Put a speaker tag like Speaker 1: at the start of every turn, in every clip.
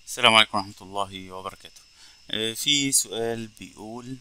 Speaker 1: السلام عليكم ورحمة الله وبركاته آه، في سؤال بيقول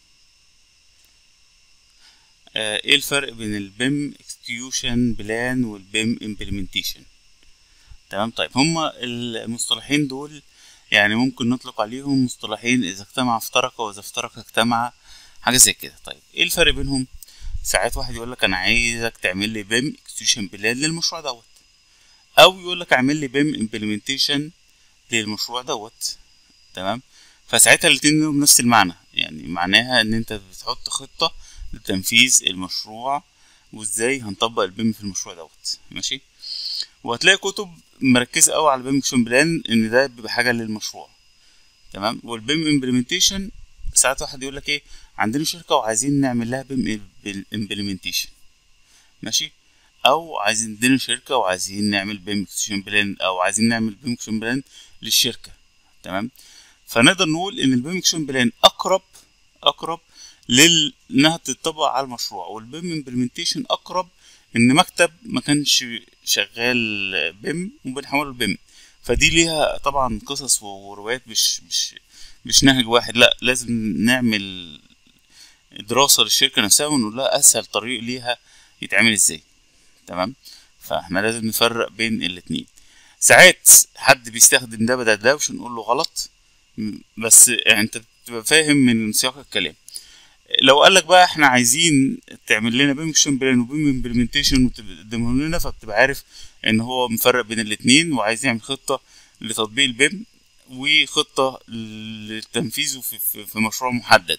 Speaker 1: آه، ايه الفرق بين البيم اكستيوشن بلان والبيم امبلمنتيشن تمام طيب هما المصطلحين دول يعني ممكن نطلق عليهم مصطلحين اذا اجتمع افترق واذا افترق اجتمع حاجة زي كده طيب ايه الفرق بينهم ساعات واحد يقول لك انا عايزك تعمل لي بيم اكستيوشن بلان للمشروع دوت او يقول لك اعمل لي بيم امبلمنتيشن للمشروع دوت تمام فساعتها الاتنين لهم نفس المعنى يعني معناها ان انت بتحط خطة لتنفيذ المشروع وازاي هنطبق البيم في المشروع دوت ماشي وهتلاقي كتب مركزة قوي على البيم اكشن بلان ان ده بيبقى حاجة للمشروع تمام والبيم امبلمنتيشن ساعات واحد يقول لك ايه عندنا شركة وعايزين نعمل لها بيم امبلمنتيشن ماشي او عايزين عندنا شركة وعايزين نعمل بيم اكشن بلان او عايزين نعمل بيم اكشن بلان للشركة تمام فنقدر نقول ان البيم اكشن بلان اقرب اقرب لل انها تطبق على المشروع والبيم امبلمنتيشن اقرب ان مكتب ما كانش شغال بيم وبنحوله لبيم فدي ليها طبعا قصص وروايات مش مش مش نهج واحد لا لازم نعمل دراسة للشركة نفسها ونقول لها اسهل طريق ليها يتعمل ازاي تمام فاحنا لازم نفرق بين الاتنين ساعات حد بيستخدم ده بدل ده مش نقول له غلط بس يعني انت بتبقى فاهم من سياق الكلام لو قال لك بقى احنا عايزين تعمل لنا بيم اكشن بلان وبيم امبلمنتيشن وتقدمهم لنا فبتبقى عارف ان هو مفرق بين الاتنين وعايز يعمل خطة لتطبيق البيم وخطة لتنفيذه في, في, في مشروع محدد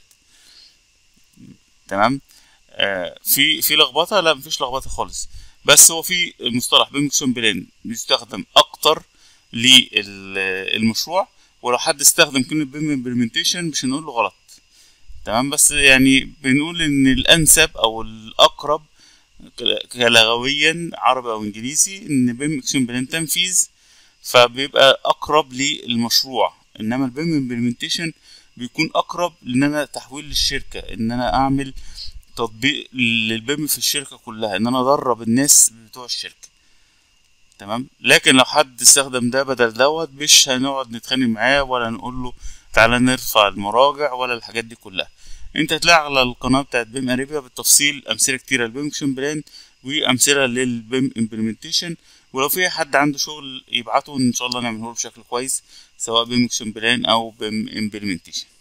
Speaker 1: تمام آه في في لخبطة لا مفيش لخبطة خالص بس هو في مصطلح بيم اكشن بلان بيستخدم اكتر للمشروع ولو حد استخدم كلمة بيم امبلمنتيشن مش هنقول له غلط تمام بس يعني بنقول ان الانسب او الاقرب كلغويا عربي او انجليزي ان بيم اكشن بلان تنفيذ فبيبقى اقرب للمشروع انما البيم امبلمنتيشن بيكون اقرب لان انا تحويل للشركة ان انا اعمل تطبيق للبيم في الشركة كلها ان انا ادرب الناس بتوع الشركة تمام لكن لو حد استخدم ده بدل دوت مش هنقعد نتخانق معاه ولا نقول له تعالى نرفع المراجع ولا الحاجات دي كلها انت هتلاقي على القناة بتاعت بيم اريبيا بالتفصيل امثلة كتيرة للبيم اكشن بلان وامثلة للبيم امبلمنتيشن ولو في حد عنده شغل يبعته ان شاء الله نعمله بشكل كويس سواء بيم اكشن بلان او بيم امبلمنتيشن